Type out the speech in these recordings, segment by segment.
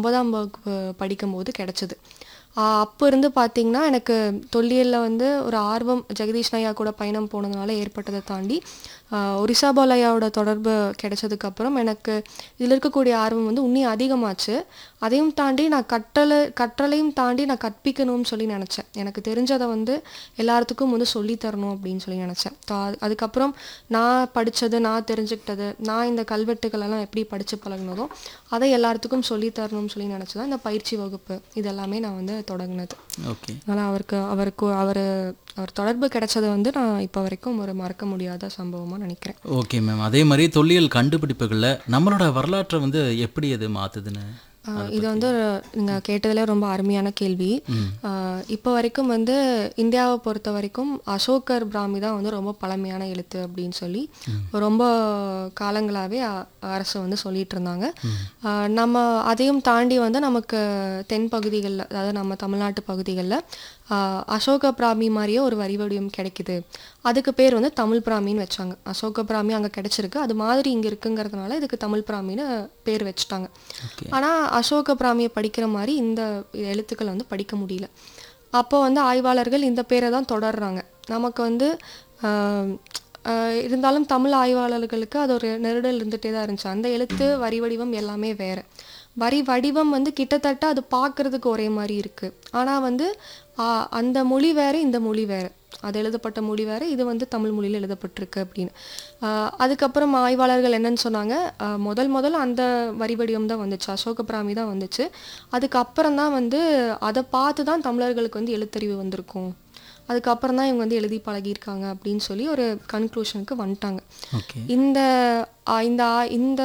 ஒன்பதாம் வகுப்பு படிக்கும்போது கிடைச்சது அப்போ இருந்து பார்த்தீங்கன்னா எனக்கு தொல்லியலில் வந்து ஒரு ஆர்வம் ஜெகதீஷ் நாயா கூட பயணம் போனதுனால ஏற்பட்டதை தாண்டி ஆஹ் ஒரிசா பாலையாவோட தொடர்பு கிடைச்சதுக்கப்புறம் எனக்கு இதில் இருக்கக்கூடிய ஆர்வம் வந்து இன்னும் அதிகமாச்சு அதையும் தாண்டி நான் கற்றலை கற்றலையும் தாண்டி நான் கற்பிக்கணும்னு சொல்லி நினச்சேன் எனக்கு தெரிஞ்சதை வந்து எல்லாத்துக்கும் வந்து சொல்லித் தரணும் அப்படின்னு சொல்லி நினச்சேன் அதுக்கப்புறம் நான் படித்தது நான் தெரிஞ்சுக்கிட்டது நான் இந்த கல்வெட்டுகளெல்லாம் எப்படி படித்து பழகுனதோ அதை எல்லாத்துக்கும் சொல்லித் தரணும்னு சொல்லி நினச்சி தான் இந்த பயிற்சி வகுப்பு இதெல்லாமே நான் வந்து தொடங்கினது ஓகே அதனால் அவருக்கு அவருக்கு அவர் அவர் தொடர்பு கிடைச்சது வந்து நான் இப்போ வரைக்கும் ஒரு மறக்க முடியாத சம்பவமாக நினைக்கிறேன் ஓகே மேம் அதே மாதிரி தொல்லியல் கண்டுபிடிப்புகளில் நம்மளோட வரலாற்றை வந்து எப்படி அது மாற்றுதுன்னு ஆஹ் இது வந்து நீங்கள் கேட்டதில் ரொம்ப அருமையான கேள்வி ஆஹ் இப்போ வரைக்கும் வந்து இந்தியாவை பொறுத்த வரைக்கும் அசோகர் பிராமி தான் வந்து ரொம்ப பழமையான எழுத்து அப்படின்னு சொல்லி ரொம்ப காலங்களாகவே அரசு வந்து சொல்லிட்டு இருந்தாங்க ஆஹ் நம்ம அதையும் தாண்டி வந்து நமக்கு தென் பகுதிகளில் அதாவது நம்ம தமிழ்நாட்டு பகுதிகளில் அசோக பிராமி மாதிரியே ஒரு வரி வடிவம் கிடைக்குது அதுக்கு பேர் வந்து தமிழ் பிராமின்னு வச்சாங்க அசோக பிராமி அங்கே கிடைச்சிருக்கு அது மாதிரி இங்கே இருக்குங்கிறதுனால இதுக்கு தமிழ் பிராமின்னு பேர் வச்சுட்டாங்க ஓகே ஆனால் அசோக பிராமியை படிக்கிற மாதிரி இந்த எழுத்துக்களை வந்து படிக்க முடியல அப்போ வந்து ஆய்வாளர்கள் இந்த பேரை தான் தொடர்றாங்க நமக்கு வந்து ஆஹ், ஆஹ், இருந்தாலும் தமிழ் ஆய்வாளர்களுக்கு அது ஒரு நெருடல் இருந்துகிட்டே தான் இருந்துச்சு அந்த எழுத்து வரி வடிவம் எல்லாமே வேற வரி வடிவம் வந்து கிட்டத்தட்ட அது பார்க்கறதுக்கு ஒரே மாதிரி இருக்கு ஆனால் வந்து ஆஹ், அந்த மொழி வேற இந்த மொழி வேற அது எழுதப்பட்ட மொழி வேற இது வந்து தமிழ் மொழியில் எழுதப்பட்டிருக்கு அப்படின்னு ஆஹ், அதுக்கப்புறம் ஆய்வாளர்கள் என்னன்னு சொன்னாங்க ஆஹ், முதல் முதல் அந்த வரி வடிவம் தான் வந்துச்சு அசோக பிராமி தான் வந்துச்சு அதுக்கப்புறம் தான் வந்து அதை பார்த்து தான் தமிழர்களுக்கு வந்து எழுத்தறிவு வந்திருக்கும் அதுக்கப்புறம் தான் இவங்க வந்து எழுதி பழகியிருக்காங்க அப்படின்னு சொல்லி ஒரு கன்க்ளூஷனுக்கு வந்துட்டாங்க ஓகே இந்த ஆ, இந்த ஆ- இந்த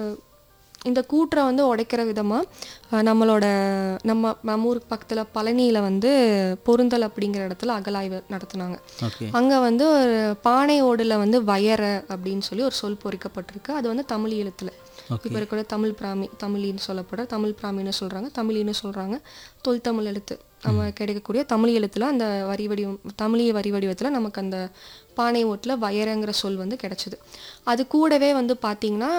இந்த கூற்றை வந்து உடைக்கிற விதமாக நம்மளோட நம்ம நம்ம ஊருக்கு பக்கத்தில் பழனியில் வந்து பொருந்தல் அப்படிங்கிற இடத்துல அகலாய்வு நடத்துனாங்க ஓகே அங்கே வந்து ஒரு பானை ஓடில் வந்து வயர அப்படின்னு சொல்லி ஒரு சொல் பொறிக்கப்பட்டிருக்கு அது வந்து தமிழ் எழுத்துல இப்போ இருக்கிற தமிழ் பிராமி தமிழின்னு சொல்லப்படுற தமிழ் பிராமின்னு சொல்கிறாங்க தமிழின்னு சொல்கிறாங்க தொல் தமிழ் எழுத்து நம்ம கிடைக்கக்கூடிய தமிழ் எழுத்துல அந்த வரி வடிவம் தமிழிய வரி வடிவத்தில் நமக்கு அந்த பானை ஓட்டில் வயரங்கிற சொல் வந்து கிடைச்சிது அது கூடவே வந்து பார்த்திங்கன்னா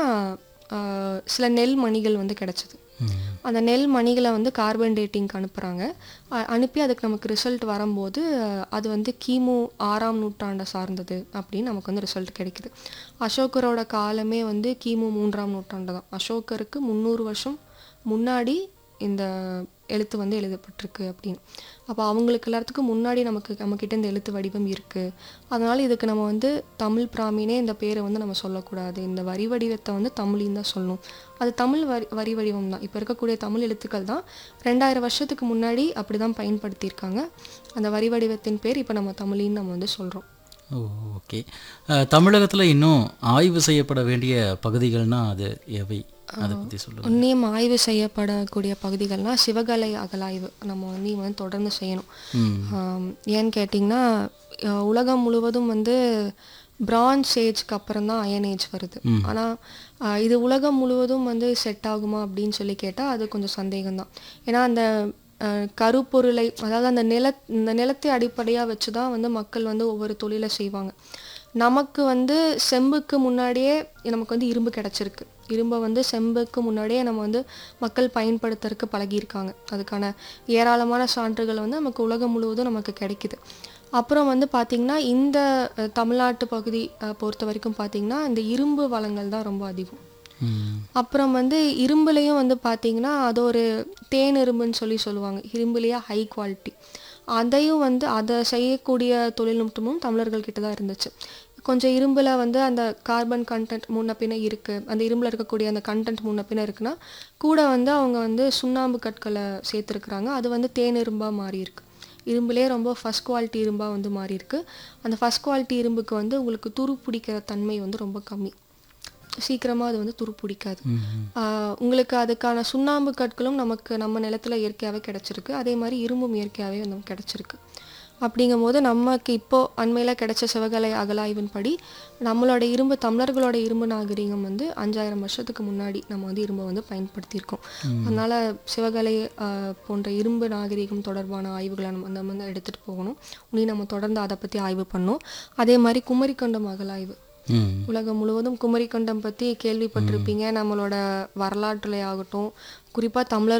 ஆஹ், சில நெல் மணிகள் வந்து கிடைச்சிது அந்த நெல் மணிகளை வந்து கார்பன் டேட்டிங்க்கு அனுப்புகிறாங்க அனுப்பி அதுக்கு நமக்கு ரிசல்ட் வரும்போது அஹ், அது வந்து கிமு ஆறாம் நூற்றாண்டை சார்ந்தது அப்படின்னு நமக்கு வந்து ரிசல்ட் கிடைக்குது அசோகரோட காலமே வந்து கிமு மூன்றாம் நூற்றாண்டு தான் அசோகருக்கு முந்நூறு வருஷம் முன்னாடி இந்த எழுத்து வந்து எழுதப்பட்டிருக்கு அப்படின்னு அப்போ அவங்களுக்கு எல்லாத்துக்கும் முன்னாடி நமக்கு நம்மக்கிட்ட இந்த எழுத்து வடிவம் இருக்குது அதனால் இதுக்கு நம்ம வந்து தமிழ் பிராமினே இந்த பேரை வந்து நம்ம சொல்லக்கூடாது இந்த வரி வடிவத்தை வந்து தமிழின்னு தான் சொல்லணும் அது தமிழ் வரி வரி வடிவம் தான் இப்போ இருக்கக்கூடிய தமிழ் எழுத்துக்கள் தான் ரெண்டாயிரம் வருஷத்துக்கு முன்னாடி அப்படி தான் பயன்படுத்தியிருக்காங்க அந்த வரி வடிவத்தின் பேர் இப்போ நம்ம தமிழின்னு நம்ம வந்து சொல்கிறோம் ஓ ஓகே தமிழகத்தில் இன்னும் ஆய்வு செய்யப்பட வேண்டிய பகுதிகள்னா அது எவை அதை பற்றி சொல்லுங்கள் இன்னும் ஆய்வு செய்யப்படக்கூடிய பகுதிகள்னா சிவகலை அகலாய்வு நம்ம வந்து வந்து தொடர்ந்து செய்யணும் ம் ஆம், ஏன்னு கேட்டிங்கன்னா அஹ், உலகம் முழுவதும் வந்து பிரான்ஸ் ஏஜ்க்கு அப்புறம் தான் அயன் ஏஜ் வருது ஆனால் இது உலகம் முழுவதும் வந்து செட் ஆகுமா அப்படின்னு சொல்லி கேட்டால் அது கொஞ்சம் சந்தேகம்தான் ஏன்னா அந்த அஹ், கருப்பொருளை அதாவது அந்த நில இந்த நிலத்தை அடிப்படையாக வச்சு தான் வந்து மக்கள் வந்து ஒவ்வொரு தொழிலை செய்வாங்க நமக்கு வந்து செம்புக்கு முன்னாடியே நமக்கு வந்து இரும்பு கிடச்சிருக்கு இரும்பை வந்து செம்புக்கு முன்னாடியே நம்ம வந்து மக்கள் பயன்படுத்துறதுக்கு பழகியிருக்காங்க அதுக்கான ஏராளமான சான்றுகள் வந்து நமக்கு உலகம் முழுவதும் நமக்கு கிடைக்குது அப்புறம் வந்து பார்த்திங்கன்னா இந்த அஹ், தமிழ்நாட்டு பகுதி அஹ், பொறுத்த வரைக்கும் பார்த்திங்கன்னா இந்த இரும்பு வளங்கள் தான் ரொம்ப அதிகம் ம் அப்புறம் வந்து இரும்புலேயும் வந்து பார்த்தீங்கன்னா அது ஒரு தேன் இரும்புன்னு சொல்லி சொல்லுவாங்க இரும்புலேயே ஹை குவாலிட்டி அதையும் வந்து அதை செய்யக்கூடிய தொழில்நுட்பமும் தமிழர்கள் கிட்ட தான் இருந்துச்சு கொஞ்சம் இரும்பில் வந்து அந்த கார்பன் கண்டென்ட் முன்ன பின்ன இருக்குது அந்த இரும்பில் இருக்கக்கூடிய அந்த கண்டென்ட் முன்ன பின்ன இருக்குன்னா கூட வந்து அவங்க வந்து சுண்ணாம்பு கற்களை சேர்த்துருக்குறாங்க அது வந்து தேன் இரும்பாக மாறி இருக்கு இரும்புலேயே ரொம்ப ஃபஸ்ட் குவாலிட்டி இரும்பாக வந்து மாறி இருக்கு அந்த ஃபஸ்ட் குவாலிட்டி இரும்புக்கு வந்து உங்களுக்கு துரு பிடிக்கிற தன்மை வந்து ரொம்ப கம்மி சீக்கிரமாக அது வந்து துரு பிடிக்காது ம் ஆஹ் உங்களுக்கு அதுக்கான சுண்ணாம்பு கற்களும் நமக்கு நம்ம நிலத்துல இயற்கையாகவே கிடைச்சிருக்கு அதே மாதிரி இரும்பும் இயற்கையாகவே நமக்கு கிடைச்சிருக்கு அப்படிங்கும்போது நமக்கு இப்போ அண்மையில் கிடைச்ச சிவகலை அகலாய்வின் படி நம்மளோட இரும்பு தமிழர்களோட இரும்பு நாகரிகம் வந்து அஞ்சாயிரம் வருஷத்துக்கு முன்னாடி நம்ம வந்து இரும்பை வந்து பயன்படுத்தியிருக்கோம் அதனால சிவகலை ஆஹ், போன்ற இரும்பு நாகரிகம் தொடர்பான ஆய்வுகளை நம்ம நம்ம வந்து எடுத்துகிட்டு போகணும் இனி நம்ம தொடர்ந்து அதை பற்றி ஆய்வு பண்ணோம் அதே மாதிரி குமரிக்கண்டம் அகலாய்வு ம் உலகம் முழுவதும் குமரிக்கண்டம் பற்றி கேள்விப்பட்டிருப்பீங்க நம்மளோட வரலாற்றுல ஆகட்டும் குறிப்பாக தமிழர்